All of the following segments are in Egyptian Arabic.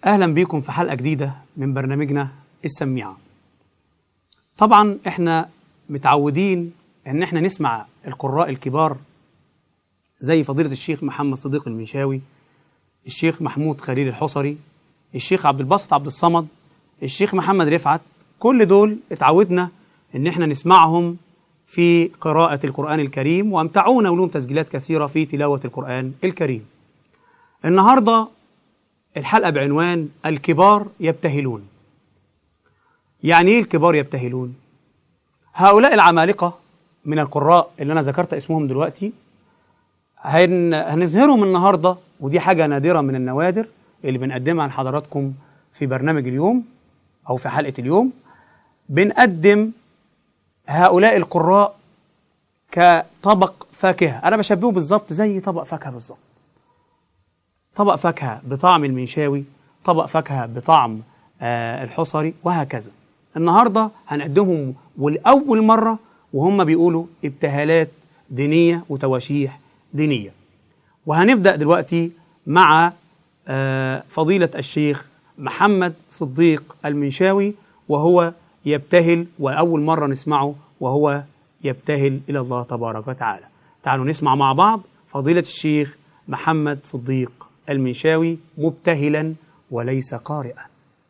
أهلا بيكم في حلقة جديدة من برنامجنا السميعة طبعا احنا متعودين ان احنا نسمع القراء الكبار زي فضيلة الشيخ محمد صديق المنشاوي الشيخ محمود خليل الحصري الشيخ عبد الباسط عبد الصمد الشيخ محمد رفعت كل دول اتعودنا ان احنا نسمعهم في قراءة القرآن الكريم وامتعونا ولهم تسجيلات كثيرة في تلاوة القرآن الكريم النهاردة الحلقة بعنوان الكبار يبتهلون يعني ايه الكبار يبتهلون هؤلاء العمالقة من القراء اللي أنا ذكرت اسمهم دلوقتي هن... هنظهرهم النهاردة ودي حاجة نادرة من النوادر اللي بنقدمها لحضراتكم في برنامج اليوم أو في حلقة اليوم بنقدم هؤلاء القراء كطبق فاكهة أنا بشبهه بالظبط زي طبق فاكهة بالظبط طبق فاكهة بطعم المنشاوي طبق فاكهة بطعم آه الحصري وهكذا النهاردة هنقدمهم ولأول مرة وهم بيقولوا ابتهالات دينية وتواشيح دينية وهنبدأ دلوقتي مع آه فضيلة الشيخ محمد صديق المنشاوي وهو يبتهل وأول مرة نسمعه وهو يبتهل إلى الله تبارك وتعالى تعالوا نسمع مع بعض فضيلة الشيخ محمد صديق المنشاوي مبتهلا وليس قارئا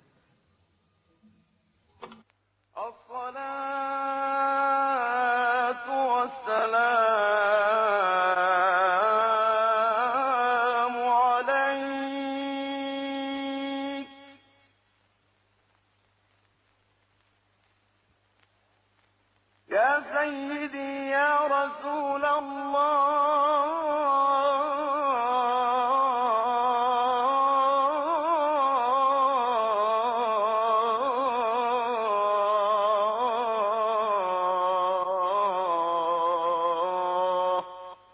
الصلاة والسلام عليك يا سيدي يا رسول الله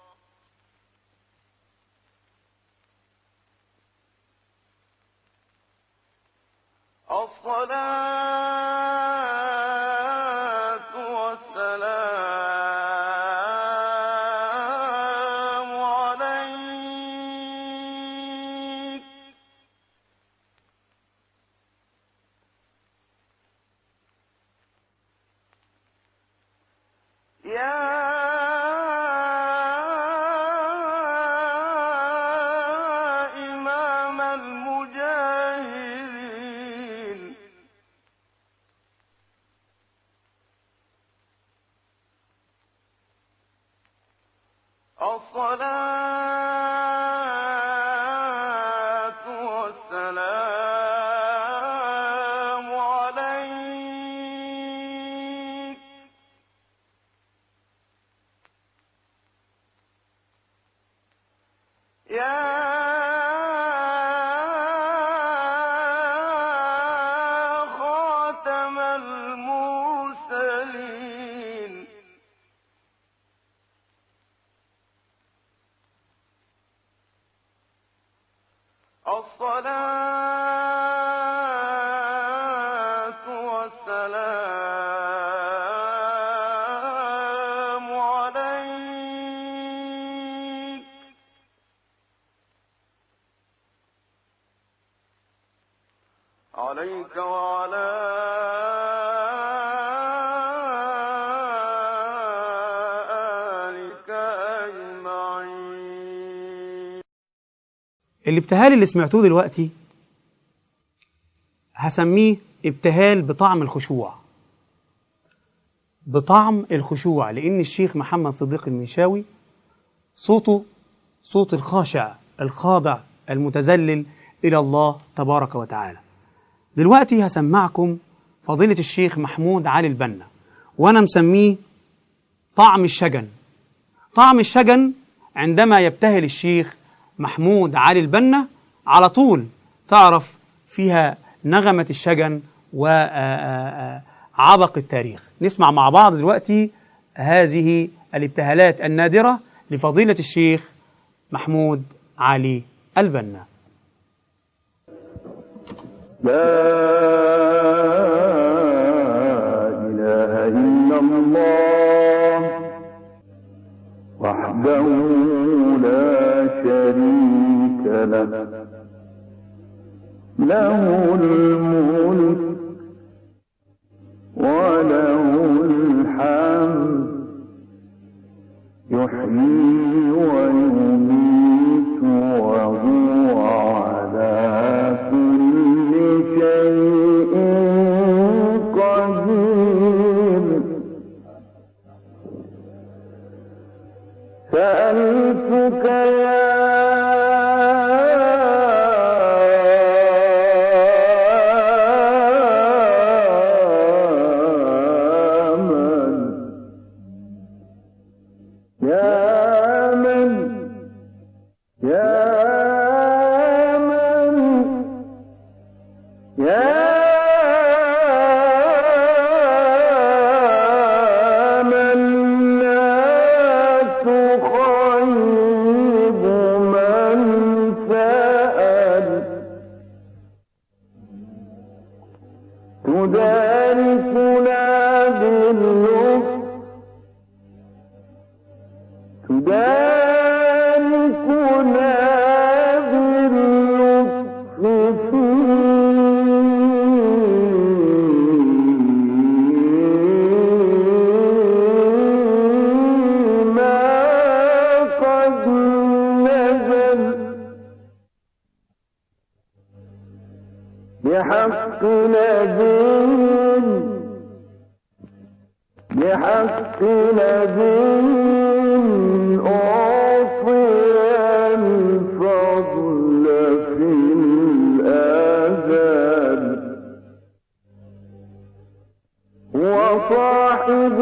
الصلاة والسلام عليك يا إمام المجاهدين الصلاة والسلام عليك يا خاتم المرسلين الصلاة والسلام عليك عليك وعلى آلك أجمعين الابتهال اللي سمعتوه دلوقتي هسميه ابتهال بطعم الخشوع بطعم الخشوع لأن الشيخ محمد صديق المنشاوي صوته صوت الخاشع الخاضع المتذلل إلى الله تبارك وتعالى دلوقتي هسمعكم فضيلة الشيخ محمود علي البنا وأنا مسميه طعم الشجن طعم الشجن عندما يبتهل الشيخ محمود علي البنا على طول تعرف فيها نغمة الشجن وعبق التاريخ نسمع مع بعض دلوقتي هذه الابتهالات النادرة لفضيلة الشيخ محمود علي البنا لا إله إلا الله وحده لا شريك له له الملك وله الحمد يحيي ويميت وهو على كل شيء قدير سألتك يا من يا من يا من يا من لا تخيب من سأل تداركنا باللطف تداركنا باللطف فيما قد نزل بحق نبي بحق نبي أعطي الفضل في الآذان وصاحب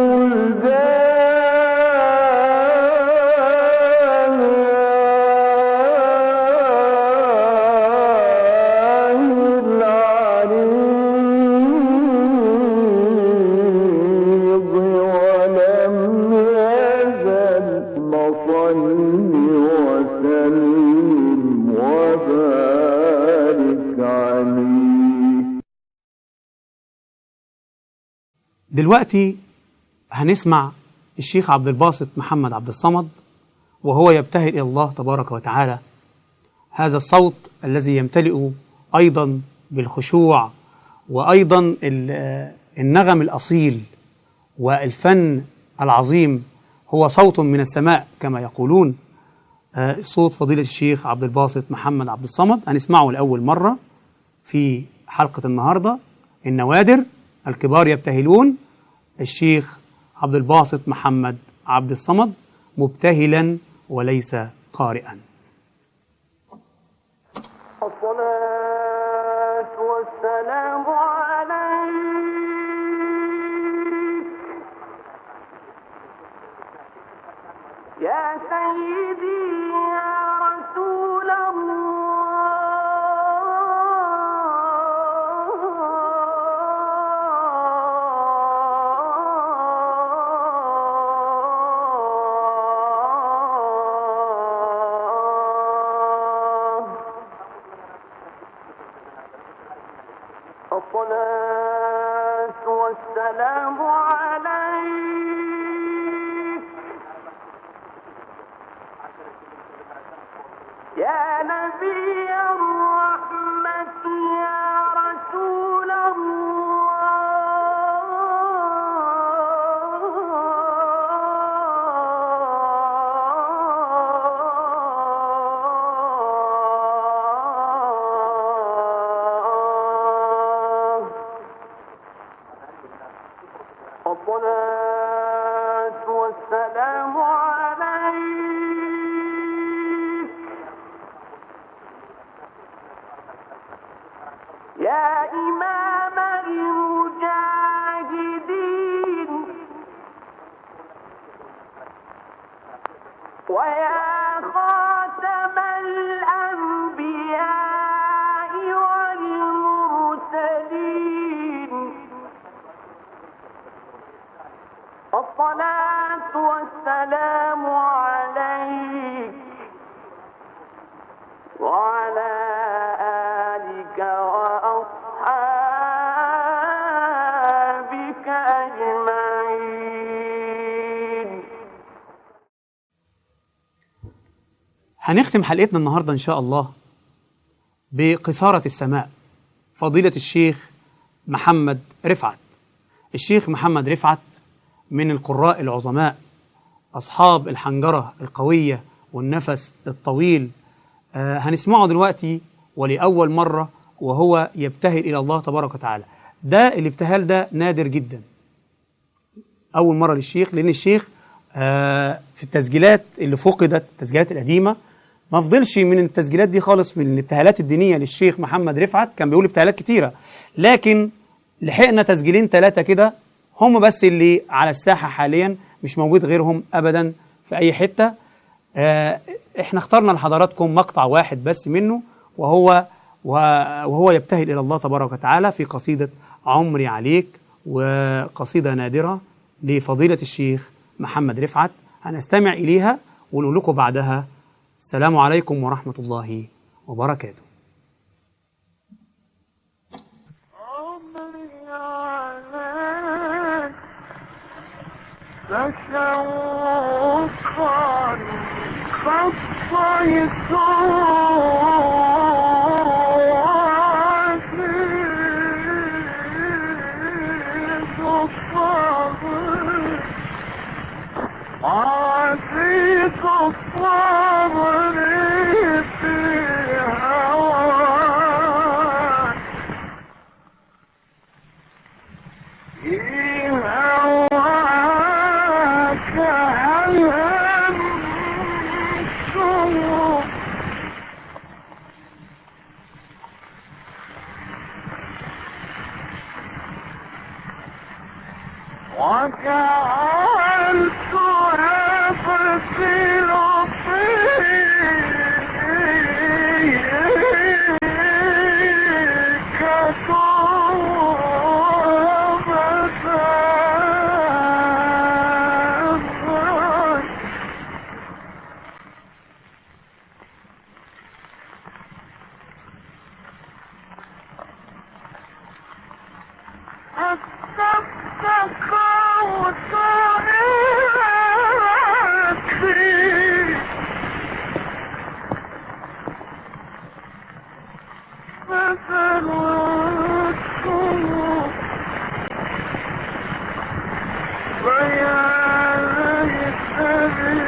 الجاه العريض ولم يزل مصل وسلم وبارك عليه دلوقتي هنسمع الشيخ عبد الباسط محمد عبد الصمد وهو يبتهل إلى الله تبارك وتعالى هذا الصوت الذي يمتلئ أيضا بالخشوع وأيضا ال- النغم الأصيل والفن العظيم هو صوت من السماء كما يقولون آه، صوت فضيلة الشيخ عبد الباسط محمد عبد الصمد هنسمعه لأول مرة في حلقة النهاردة النوادر الكبار يبتهلون الشيخ عبد الباسط محمد عبد الصمد مبتهلا وليس قارئا الصلاة والسلام عليك يا سيدي يا رسول الله الصلاة والسلام عليك يا نبي الرحمة يا رسول الله الصلاة والسلام عليك يا إمام المجاهدين ويا خاتم الأنبياء والمرسلين الصلاة والسلام عليك وعلى آلك وأصحابك أجمعين هنختم حلقتنا النهاردة إن شاء الله بقصارة السماء فضيلة الشيخ محمد رفعت الشيخ محمد رفعت من القراء العظماء أصحاب الحنجرة القوية والنفس الطويل آه هنسمعه دلوقتي ولأول مرة وهو يبتهل إلى الله تبارك وتعالى ده الابتهال ده نادر جدا أول مرة للشيخ لأن الشيخ آه في التسجيلات اللي فقدت التسجيلات القديمة ما فضلش من التسجيلات دي خالص من الابتهالات الدينية للشيخ محمد رفعت كان بيقول ابتهالات كتيرة لكن لحقنا تسجيلين ثلاثة كده هم بس اللي على الساحة حاليا مش موجود غيرهم أبدا في أي حتة آه احنا اخترنا لحضراتكم مقطع واحد بس منه وهو وهو يبتهل إلى الله تبارك وتعالى في قصيدة عمري عليك وقصيدة نادرة لفضيلة الشيخ محمد رفعت هنستمع إليها ونقول لكم بعدها السلام عليكم ورحمة الله وبركاته عمري عليك تشوقا خطيت عزيز الصبر في هواك في هواك هل همت وجعلتها تسير فيك توبة أتفق وطائرتي فسلوكه فيا ليتني